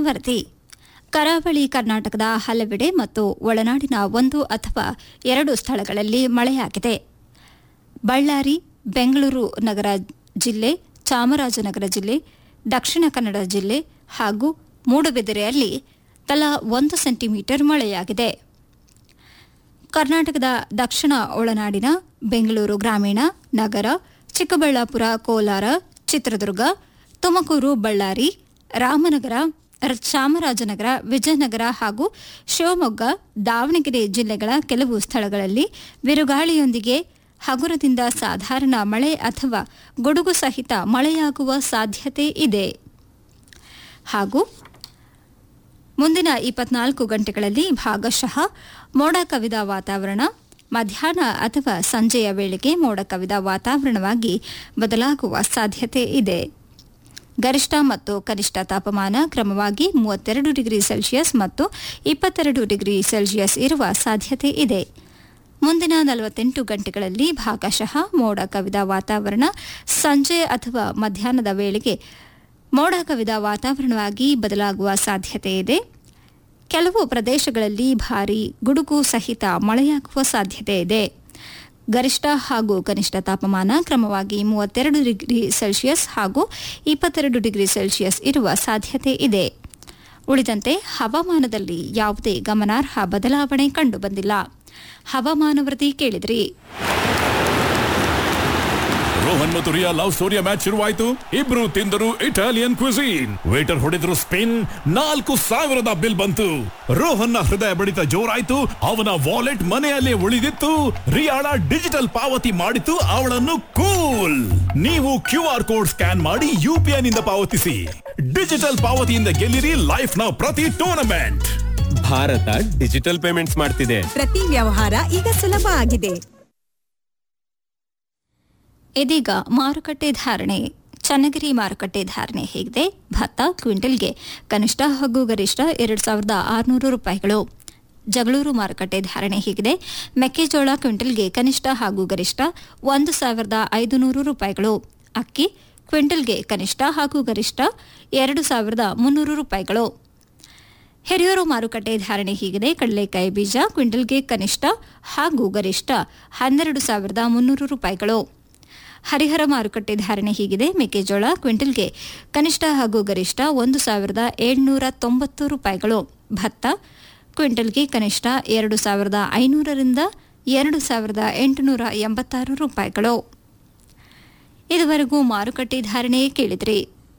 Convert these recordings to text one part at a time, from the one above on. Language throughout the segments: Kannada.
ವರದಿ ಕರಾವಳಿ ಕರ್ನಾಟಕದ ಹಲವೆಡೆ ಮತ್ತು ಒಳನಾಡಿನ ಒಂದು ಅಥವಾ ಎರಡು ಸ್ಥಳಗಳಲ್ಲಿ ಮಳೆಯಾಗಿದೆ ಬಳ್ಳಾರಿ ಬೆಂಗಳೂರು ನಗರ ಜಿಲ್ಲೆ ಚಾಮರಾಜನಗರ ಜಿಲ್ಲೆ ದಕ್ಷಿಣ ಕನ್ನಡ ಜಿಲ್ಲೆ ಹಾಗೂ ಮೂಡುಬಿದಿರೆಯಲ್ಲಿ ತಲಾ ಒಂದು ಸೆಂಟಿಮೀಟರ್ ಮಳೆಯಾಗಿದೆ ಕರ್ನಾಟಕದ ದಕ್ಷಿಣ ಒಳನಾಡಿನ ಬೆಂಗಳೂರು ಗ್ರಾಮೀಣ ನಗರ ಚಿಕ್ಕಬಳ್ಳಾಪುರ ಕೋಲಾರ ಚಿತ್ರದುರ್ಗ ತುಮಕೂರು ಬಳ್ಳಾರಿ ರಾಮನಗರ ರ- ಚಾಮರಾಜನಗರ ವಿಜಯನಗರ ಹಾಗೂ ಶಿವಮೊಗ್ಗ ದಾವಣಗೆರೆ ಜಿಲ್ಲೆಗಳ ಕೆಲವು ಸ್ಥಳಗಳಲ್ಲಿ ಬಿರುಗಾಳಿಯೊಂದಿಗೆ ಹಗುರದಿಂದ ಸಾಧಾರಣ ಮಳೆ ಅಥವಾ ಗುಡುಗು ಸಹಿತ ಮಳೆಯಾಗುವ ಸಾಧ್ಯತೆ ಇದೆ ಹಾಗೂ ಮುಂದಿನ ಇಪ್ಪತ್ನಾಲ್ಕು ಗಂಟೆಗಳಲ್ಲಿ ಭಾಗಶಃ ಮೋಡ ಕವಿದ ವಾತಾವರಣ ಮಧ್ಯಾಹ್ನ ಅಥವಾ ಸಂಜೆಯ ವೇಳೆಗೆ ಮೋಡ ಕವಿದ ವಾತಾವರಣವಾಗಿ ಬದಲಾಗುವ ಸಾಧ್ಯತೆ ಇದೆ ಗರಿಷ್ಠ ಮತ್ತು ಕನಿಷ್ಠ ತಾಪಮಾನ ಕ್ರಮವಾಗಿ ಮೂವತ್ತೆರಡು ಡಿಗ್ರಿ ಸೆಲ್ಸಿಯಸ್ ಮತ್ತು ಇಪ್ಪತ್ತೆರಡು ಡಿಗ್ರಿ ಸೆಲ್ಸಿಯಸ್ ಇರುವ ಸಾಧ್ಯತೆ ಇದೆ ಮುಂದಿನ ನಲವತ್ತೆಂಟು ಗಂಟೆಗಳಲ್ಲಿ ಭಾಗಶಃ ಮೋಡ ಕವಿದ ವಾತಾವರಣ ಸಂಜೆ ಅಥವಾ ಮಧ್ಯಾಹ್ನದ ವೇಳೆಗೆ ಮೋಡ ಕವಿದ ವಾತಾವರಣವಾಗಿ ಬದಲಾಗುವ ಸಾಧ್ಯತೆ ಇದೆ ಕೆಲವು ಪ್ರದೇಶಗಳಲ್ಲಿ ಭಾರೀ ಗುಡುಗು ಸಹಿತ ಮಳೆಯಾಗುವ ಸಾಧ್ಯತೆ ಇದೆ ಗರಿಷ್ಠ ಹಾಗೂ ಕನಿಷ್ಠ ತಾಪಮಾನ ಕ್ರಮವಾಗಿ ಮೂವತ್ತೆರಡು ಡಿಗ್ರಿ ಸೆಲ್ಸಿಯಸ್ ಹಾಗೂ ಇಪ್ಪತ್ತೆರಡು ಡಿಗ್ರಿ ಸೆಲ್ಸಿಯಸ್ ಇರುವ ಸಾಧ್ಯತೆ ಇದೆ ಉಳಿದಂತೆ ಹವಾಮಾನದಲ್ಲಿ ಯಾವುದೇ ಗಮನಾರ್ಹ ಬದಲಾವಣೆ ಕಂಡುಬಂದಿಲ್ಲ ಹವಾಮಾನ ವರದಿ ಕೇಳಿದ್ರಿ ರೋಹನ್ ಮತ್ತು ರಿಯಾ ಲವ್ ಸ್ಟೋರಿಯ ಮ್ಯಾಚ್ ಶುರುವಾಯಿತು ಇಬ್ರು ತಿಂದರು ಇಟಾಲಿಯನ್ ಕ್ವಿಸೀನ್ ವೇಟರ್ ಹೊಡೆದ್ರು ಸ್ಪಿನ್ ನಾಲ್ಕು ಸಾವಿರದ ಬಿಲ್ ಬಂತು ರೋಹನ್ನ ಹೃದಯ ಬಡಿತ ಜೋರಾಯ್ತು ಅವನ ವಾಲೆಟ್ ಮನೆಯಲ್ಲೇ ಉಳಿದಿತ್ತು ರಿಯಾಳ ಡಿಜಿಟಲ್ ಪಾವತಿ ಮಾಡಿತು ಅವಳನ್ನು ಕೂಲ್ ನೀವು ಕ್ಯೂ ಆರ್ ಕೋಡ್ ಸ್ಕ್ಯಾನ್ ಮಾಡಿ ಯು ಪಿ ನಿಂದ ಪಾವತಿಸಿ ಡಿಜಿಟಲ್ ಪಾವತಿಯಿಂದ ಗೆಲ್ಲಿರಿ ಲೈಫ್ ನ ಪ್ರತಿ ಟೂರ್ನಮೆಂಟ್ ಭಾರತ ಡಿಜಿಟಲ್ ಪೇಮೆಂಟ್ಸ್ ಮಾಡ್ತಿದೆ ಪ್ರತಿ ವ್ಯವಹಾರ ಈಗ ಸುಲಭ ಆಗಿದೆ ಇದೀಗ ಮಾರುಕಟ್ಟೆ ಧಾರಣೆ ಚನ್ನಗಿರಿ ಮಾರುಕಟ್ಟೆ ಧಾರಣೆ ಹೇಗಿದೆ ಭತ್ತ ಕ್ವಿಂಟಲ್ಗೆ ಕನಿಷ್ಠ ಹಾಗೂ ಗರಿಷ್ಠ ಎರಡು ಸಾವಿರದ ಆರುನೂರು ರೂಪಾಯಿಗಳು ಜಗಳೂರು ಮಾರುಕಟ್ಟೆ ಧಾರಣೆ ಹೀಗಿದೆ ಮೆಕ್ಕೆಜೋಳ ಕ್ವಿಂಟಲ್ಗೆ ಕನಿಷ್ಠ ಹಾಗೂ ಗರಿಷ್ಠ ಒಂದು ಸಾವಿರದ ಐದುನೂರು ರೂಪಾಯಿಗಳು ಅಕ್ಕಿ ಕ್ವಿಂಟಲ್ಗೆ ಕನಿಷ್ಠ ಹಾಗೂ ಗರಿಷ್ಠ ಎರಡು ಸಾವಿರದ ಮುನ್ನೂರು ರೂಪಾಯಿಗಳು ಹಿರಿಯೂರು ಮಾರುಕಟ್ಟೆ ಧಾರಣೆ ಹೀಗಿದೆ ಕಡಲೆಕಾಯಿ ಬೀಜ ಕ್ವಿಂಟಲ್ಗೆ ಕನಿಷ್ಠ ಹಾಗೂ ಗರಿಷ್ಠ ಹನ್ನೆರಡು ಸಾವಿರದ ಮುನ್ನೂರು ರೂಪಾಯಿಗಳು ಹರಿಹರ ಮಾರುಕಟ್ಟೆ ಧಾರಣೆ ಹೀಗಿದೆ ಮೆಕ್ಕೆಜೋಳ ಕ್ವಿಂಟಲ್ಗೆ ಕನಿಷ್ಠ ಹಾಗೂ ಗರಿಷ್ಠ ಒಂದು ಸಾವಿರದ ಏಳ್ನೂರ ತೊಂಬತ್ತು ರೂಪಾಯಿಗಳು ಭತ್ತ ಕ್ವಿಂಟಲ್ಗೆ ಕನಿಷ್ಠ ಎರಡು ಸಾವಿರದ ಐನೂರರಿಂದ ಎರಡು ಸಾವಿರದ ಎಂಟುನೂರ ಎಂಬತ್ತಾರು ರೂಪಾಯಿಗಳು ಇದುವರೆಗೂ ಮಾರುಕಟ್ಟೆ ಧಾರಣೆ ಕೇಳಿದ್ರಿ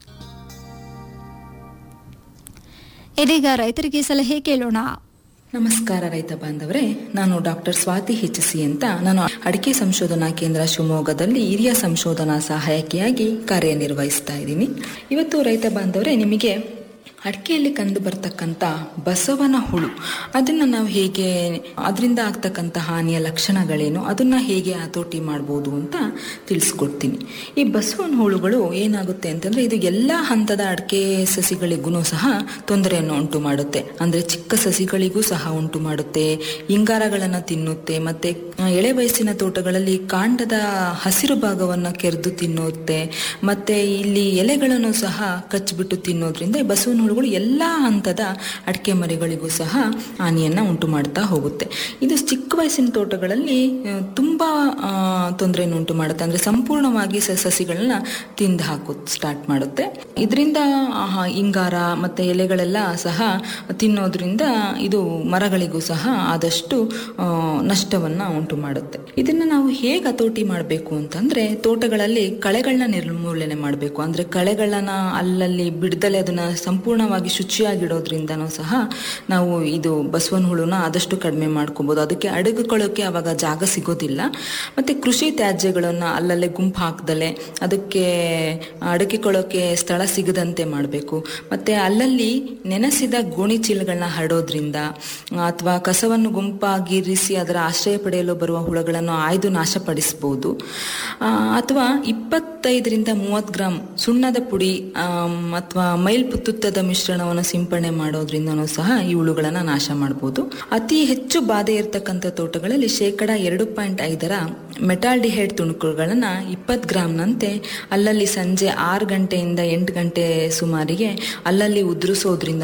ಇದೀಗ ರೈತರಿಗೆ ಸಲಹೆ ಕೇಳೋಣ ನಮಸ್ಕಾರ ರೈತ ಬಾಂಧವರೇ ನಾನು ಡಾಕ್ಟರ್ ಸ್ವಾತಿ ಹೆಚ್ಸಿ ಅಂತ ನಾನು ಅಡಿಕೆ ಸಂಶೋಧನಾ ಕೇಂದ್ರ ಶಿವಮೊಗ್ಗದಲ್ಲಿ ಹಿರಿಯ ಸಂಶೋಧನಾ ಸಹಾಯಕಿಯಾಗಿ ಕಾರ್ಯನಿರ್ವಹಿಸ್ತಾ ಇದ್ದೀನಿ ಇವತ್ತು ರೈತ ಬಾಂಧವರೇ ನಿಮಗೆ ಅಡಿಕೆಯಲ್ಲಿ ಕಂಡು ಬರ್ತಕ್ಕಂಥ ಬಸವನ ಹುಳು ಅದನ್ನು ನಾವು ಹೇಗೆ ಅದರಿಂದ ಆಗ್ತಕ್ಕಂಥ ಹಾನಿಯ ಲಕ್ಷಣಗಳೇನು ಅದನ್ನು ಹೇಗೆ ಹತೋಟಿ ಮಾಡ್ಬೋದು ಅಂತ ತಿಳಿಸ್ಕೊಡ್ತೀನಿ ಈ ಬಸವನ ಹುಳುಗಳು ಏನಾಗುತ್ತೆ ಅಂತಂದ್ರೆ ಇದು ಎಲ್ಲ ಹಂತದ ಅಡಿಕೆ ಸಸಿಗಳಿಗೂ ಸಹ ತೊಂದರೆಯನ್ನು ಉಂಟು ಮಾಡುತ್ತೆ ಅಂದ್ರೆ ಚಿಕ್ಕ ಸಸಿಗಳಿಗೂ ಸಹ ಉಂಟು ಮಾಡುತ್ತೆ ಇಂಗಾರಗಳನ್ನು ತಿನ್ನುತ್ತೆ ಮತ್ತೆ ಆ, ಎಳೆ ವಯಸ್ಸಿನ ತೋಟಗಳಲ್ಲಿ ಕಾಂಡದ ಹಸಿರು ಭಾಗವನ್ನು ಕೆರೆದು ತಿನ್ನುತ್ತೆ ಮತ್ತೆ ಇಲ್ಲಿ ಎಲೆಗಳನ್ನು ಸಹ ಕಚ್ಚಿಬಿಟ್ಟು ತಿನ್ನೋದ್ರಿಂದ ಈ ಬಸವನ ಹುಳುಗಳು ಎಲ್ಲ ಹಂತದ ಅಡಿಕೆ ಮರಿಗಳಿಗೂ ಸಹ ಹಾನಿಯನ್ನ ಉಂಟು ಮಾಡ್ತಾ ಹೋಗುತ್ತೆ ಇದು ಚಿಕ್ಕ ವಯಸ್ಸಿನ ತೋಟಗಳಲ್ಲಿ ಆ, ತುಂಬಾ ಆ, ತೊಂದರೆಯನ್ನು ಉಂಟು ಮಾಡುತ್ತೆ ಅಂದ್ರೆ ಸಂಪೂರ್ಣವಾಗಿ ಸ- ಸಸಿಗಳನ್ನ ತಿಂದು ಹಾಕೋ ಸ್ಟಾರ್ಟ್ ಮಾಡುತ್ತೆ ಇದರಿಂದ ಇಂಗಾರ ಮತ್ತೆ ಎಲೆಗಳೆಲ್ಲ ಸಹ ತಿನ್ನೋದ್ರಿಂದ ಇದು ಮರಗಳಿಗೂ ಸಹ ಆದಷ್ಟು ಆ, ನಷ್ಟವನ್ನ ಉಂಟು ಮಾಡುತ್ತೆ ಇದನ್ನ ನಾವು ಹೇಗೆ ಹತೋಟಿ ಮಾಡಬೇಕು ಅಂತಂದ್ರೆ ತೋಟಗಳಲ್ಲಿ ಕಳೆಗಳನ್ನ ನಿರ್ಮೂಲನೆ ಮಾಡಬೇಕು ಅಂದ್ರೆ ಕಳೆಗಳನ್ನ ಅಲ್ಲಲ್ಲಿ ಬಿಡ್ದಲೆ ಅದನ್ನ ಸಂಪೂರ್ಣವಾಗಿ ಶುಚಿಯಾಗಿಡೋದ್ರಿಂದನೂ ಸಹ ನಾವು ಇದು ಬಸವನ ಹುಳುನ ಆದಷ್ಟು ಕಡಿಮೆ ಮಾಡ್ಕೋಬಹುದು ಅದಕ್ಕೆ ಅಡಗುಕೊಳ್ಳೋಕೆ ಅವಾಗ ಜಾಗ ಸಿಗೋದಿಲ್ಲ ಮತ್ತೆ ಕೃಷಿ ತ್ಯಾಜ್ಯಗಳನ್ನ ಅಲ್ಲಲ್ಲೇ ಗುಂಪು ಹಾಕ್ದಲೆ ಅದಕ್ಕೆ ಅಡಗಿಕೊಳ್ಳೋಕೆ ಸ್ಥಳ ಸಿಗದಂತೆ ಮಾಡಬೇಕು ಮತ್ತೆ ಅಲ್ಲಲ್ಲಿ ನೆನೆಸಿದ ಗೋಣಿ ಚೀಲಗಳನ್ನ ಹರಡೋದ್ರಿಂದ ಅಥವಾ ಕಸವನ್ನು ಗುಂಪಾಗಿರಿಸಿ ಅದರ ಆಶ್ರಯ ಪಡೆಯಲು ಬರುವ ಹುಳಗಳನ್ನು ಆಯ್ದು ನಾಶಪಡಿಸಬಹುದು ಅಥವಾ ಇಪ್ಪತ್ತೈದರಿಂದ ಮೂವತ್ತು ಗ್ರಾಂ ಸುಣ್ಣದ ಪುಡಿ ಅಥವಾ ಮೈಲ್ಪುತ್ತುತ್ತದ ಮಿಶ್ರಣವನ್ನು ಸಿಂಪಡಣೆ ಮಾಡೋದ್ರಿಂದನೂ ಸಹ ಈ ಹುಳುಗಳನ್ನ ನಾಶ ಮಾಡಬಹುದು ಅತಿ ಹೆಚ್ಚು ಬಾಧೆ ಇರತಕ್ಕಂಥ ತೋಟಗಳಲ್ಲಿ ಶೇಕಡ ಎರಡು ಪಾಯಿಂಟ್ ಐದರ ಮೆಟಾಲ್ಡಿಹೈಡ್ ತುಣುಕುಗಳನ್ನ ಇಪ್ಪತ್ತು ಗ್ರಾಂನಂತೆ ಅಲ್ಲಲ್ಲಿ ಸಂಜೆ ಆರು ಗಂಟೆಯಿಂದ ಎಂಟು ಗಂಟೆ ಸುಮಾರಿಗೆ ಅಲ್ಲಲ್ಲಿ ಉದುರಿಸೋದ್ರಿಂದ